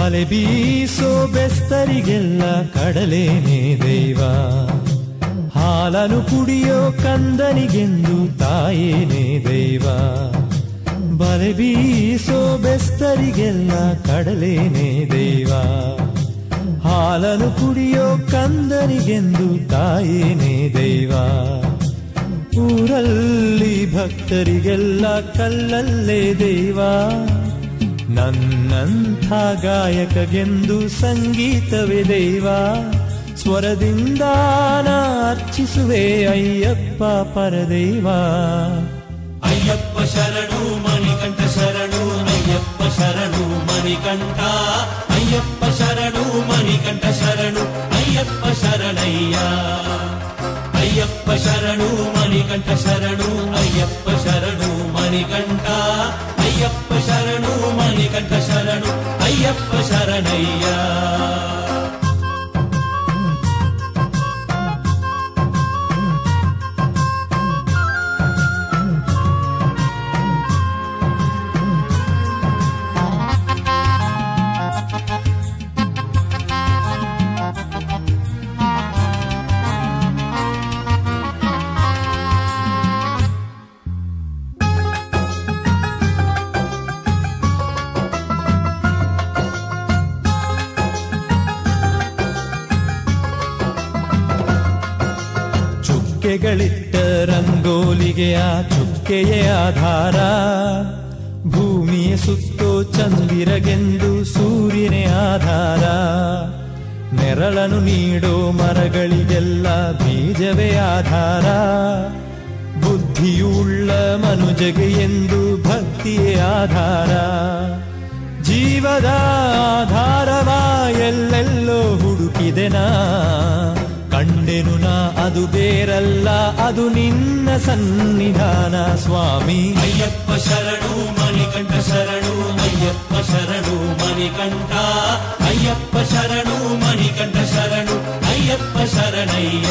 ಬಲೆ ಬೀಸೋ ಬೆಸ್ತರಿಗೆಲ್ಲ ಕಡಲೇನೆ ದೈವ ಹಾಲನು ಕುಡಿಯೋ ಕಂದನಿಗೆಂದು ತಾಯೇನೆ ದೈವ ಬಲೆ ಬೀಸೋ ಬೆಸ್ತರಿಗೆಲ್ಲ ಕಡಲೇನೆ ದೈವ ಹಾಲನು ಕುಡಿಯೋ ಕಂದನಿಗೆಂದು ತಾಯೇನೆ ದೈವ ಊರಲ್ಲಿ ಭಕ್ತರಿಗೆಲ್ಲ ಕಲ್ಲಲ್ಲೇ ದೈವ ನನ್ನಂಥ ಗಾಯಕಗೆಂದು ಸಂಗೀತವೇ ದೈವ ಸ್ವರದಿಂದ ನಾ ಅರ್ಚಿಸುವೆ ಅಯ್ಯಪ್ಪ ಪರದೈವ ಅಯ್ಯಪ್ಪ ಶರಣು ಮಣಿಕಂಠ ಶರಣು ಅಯ್ಯಪ್ಪ ಶರಣು ಮಣಿಕಂಠ ಅಯ್ಯಪ್ಪ ಶರಣು ಮಣಿಕಂಠ ಶರಣು ಅಯ್ಯಪ್ಪ ಶರಣಯ್ಯ ಅಯ್ಯಪ್ಪ ಶರಣು ಮಣಿಕಂಠ ಶರಣು ಅಯ್ಯಪ್ಪ ಶರಣು ಮಣಿಕಂಠ ಅಯ್ಯಪ್ಪ ಶರಣು ಮಣಿಕಂಠ ಶರಣು ಅಯ್ಯಪ್ಪ ಶರಣಯ್ಯ ಚುಕ್ಕೆಗಳಿಟ್ಟ ರಂಗೋಲಿಗೆ ಆ ಚುಕ್ಕೆಯೇ ಆಧಾರ ಭೂಮಿಯ ಸುತ್ತೋ ಚಂದಿರಗೆಂದು ಸೂರ್ಯನೇ ಆಧಾರ ನೆರಳನು ನೀಡೋ ಮರಗಳಿಗೆಲ್ಲ ಬೀಜವೇ ಆಧಾರ ಬುದ್ಧಿಯುಳ್ಳ ಮನುಜಗೆ ಎಂದು ಭಕ್ತಿಯೇ ಆಧಾರ ಜೀವದ ಆಧಾರವ ಎಲ್ಲೆಲ್ಲೋ ಹುಡುಕಿದೆನಾ ಕಂಡೆನು ನಾ ಅದು ಬೇರಲ್ಲ ಅದು ನಿನ್ನ ಸನ್ನಿಧಾನ ಸ್ವಾಮಿ ಅಯ್ಯಪ್ಪ ಶರಣು ಮಣಿಕಂಠ ಶರಣು ಅಯ್ಯಪ್ಪ ಶರಣು ಮಣಿಕಂಠ ಅಯ್ಯಪ್ಪ ಶರಣು ಮಣಿಕಂಠ ಶರಣು ಅಯ್ಯಪ್ಪ ಶರಣಯ್ಯ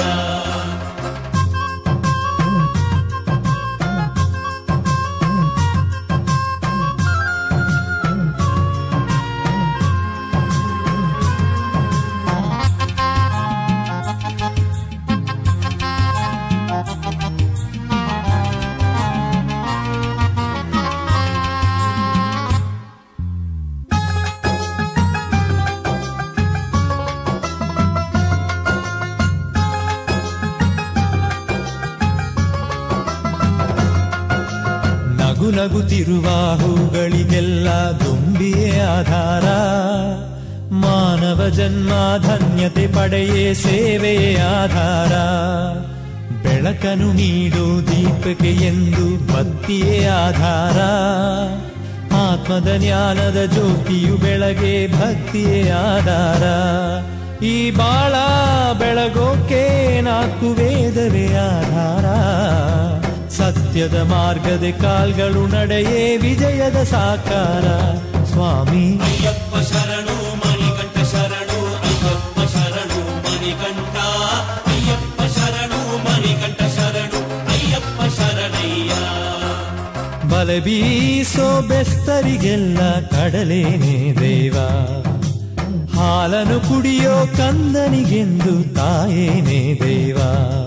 ನಗು ನಗುತ್ತಿರುವ ಹೂಗಳಿಗೆಲ್ಲ ದುಂಬಿಯೇ ಆಧಾರ ಮಾನವ ಜನ್ಮ ಧನ್ಯತೆ ಪಡೆಯೇ ಸೇವೆಯೇ ಆಧಾರ ಬೆಳಕನು ನೀಡು ದೀಪಕ್ಕೆ ಎಂದು ಬತ್ತಿಯೇ ಆಧಾರ ಆತ್ಮದ ಜ್ಞಾನದ ಜ್ಯೋತಿಯು ಬೆಳಗ್ಗೆ ಭಕ್ತಿಯೇ ಆಧಾರ ಈ ಬಾಳ ಬೆಳಗೋಕೆ ನಾಲ್ಕು ವೇದವೇ ಆಧಾರ ಸತ್ಯದ ಮಾರ್ಗದ ಕಾಲ್ಗಳು ನಡೆಯೇ ವಿಜಯದ ಸಾಕಾರ ಸ್ವಾಮಿ ಅಯ್ಯಪ್ಪ ಶರಣು ಮಣಿಕಂಠ ಶರಣು ಅಯ್ಯಪ್ಪ ಶರಣು ಮಣಿಕಂಠ ಅಯ್ಯಪ್ಪ ಶರಣು ಮಣಿಕಂಠ ಶರಣು ಅಯ್ಯಪ್ಪ ಶರಣಯ್ಯ ಬಲೆ ಬೀಸೋ ಬೆಸ್ತರಿಗೆಲ್ಲ ಕಡಲೇನೆ ದೇವ ಹಾಲನು ಕುಡಿಯೋ ಕಂದನಿಗೆಂದು ತಾಯೇನೆ ದೇವ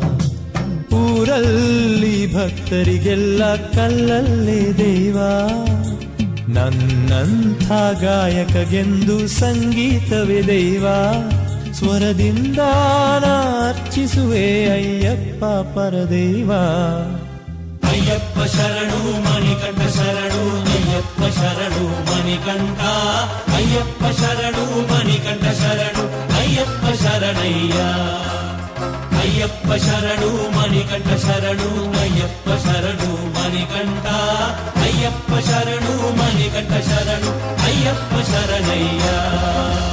ಊರಲ್ಲಿ ಭಕ್ತರಿಗೆಲ್ಲ ಕಲ್ಲಲ್ಲೇ ದೇವ ನನ್ನಂಥ ಗಾಯಕಗೆಂದು ಸಂಗೀತವೇ ದೈವ ಸ್ವರದಿಂದ ನಾ ಅರ್ಚಿಸುವೆ ಅಯ್ಯಪ್ಪ ಪರದೈವ ಅಯ್ಯಪ್ಪ ಶರಣು ಮಣಿಕಂಠ ಶರಣು ಅಯ್ಯಪ್ಪ ಶರಣು ಮಣಿಕಂಠ ಅಯ್ಯಪ್ಪ ಶರಣು ಮಣಿಕಂಠ ಶರಣು ಅಯ್ಯಪ್ಪ ಶರಣಯ್ಯ ಅಯ್ಯಪ್ಪ ಶರಣು ಮಣಿಕಂಠ ಶರಣು ಅಯ್ಯಪ್ಪ ಶರಣು ಮಣಿಕಂಠ ಅಯ್ಯಪ್ಪ ಶರಣು ಮಣಿಕಂಠ ಶರಣು ಅಯ್ಯಪ್ಪ ಶರಣಯ್ಯ